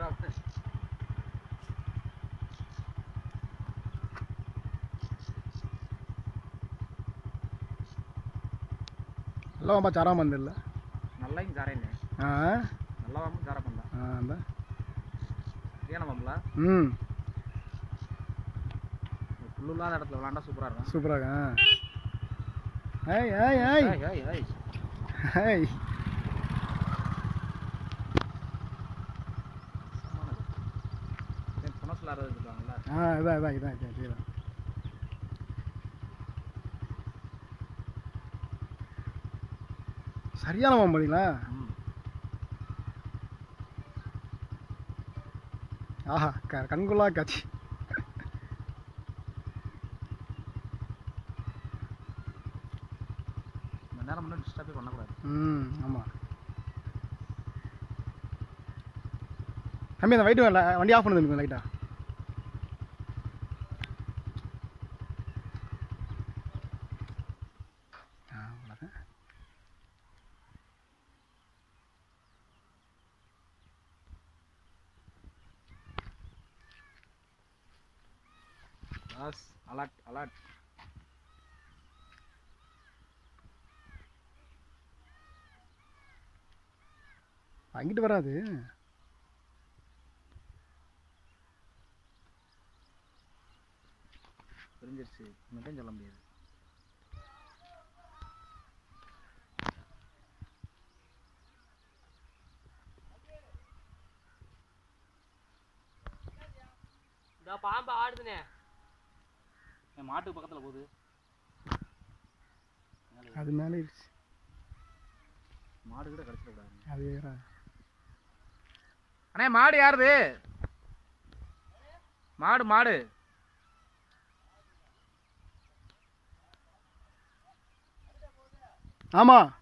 வந்துடும் ಎಲ್ಲ ಒಬ್ಬ ಚಾರ ಬಂದಿಲ್ಲ நல்லா இங்கே ஜாரேன்னு ಹಾಂ நல்லா வாங்க ஜார பண்ணலாம் ಹಾಂ ಅಂದ ஏன் நம்மளா ಹ್ಞೂ புல்லு இல்லாத இடத்துல விளாண்டா சூப்பராக இருக்கும் ಸೂಪರಾಗ ಏಯ್ ಏಯ್ ಏಯ್ ஏய், ஏய், ஏய். ಏಯ್ ஏன் புனசில் அறுபது சொல்லுவாங்கல்ல ಹಾಂ ಇದ ಇದ ಇದ ಇದ ಇದ சரியான மாம்படிங்களா ம் ஆஹா க கண்கொள்ளா காட்சி இந்த நேரம் முன்னாடி டிஸ்டர்பே பண்ணக்கூடாது ம் ஆமாம் தம்பி அந்த லைட்டு வரல வண்டி ஆஃப் பண்ணுது லைட்டா ஆ அவ்வளோதான் பாஸ் அலர்ட் அலர்ட் அங்கிட்டு வராது தெரிஞ்சிருச்சு மட்டும் சொல்ல முடியாது இந்த பாம்பு ஆடுதுனே என் மாட்டுக்கு பக்கத்தில் போகுது அது மேலே இருச்சு மாடு கூட கடிச்சிடக்கூடாது அது வேற அண்ணே மாடு யாருது மாடு மாடு ஆமாம்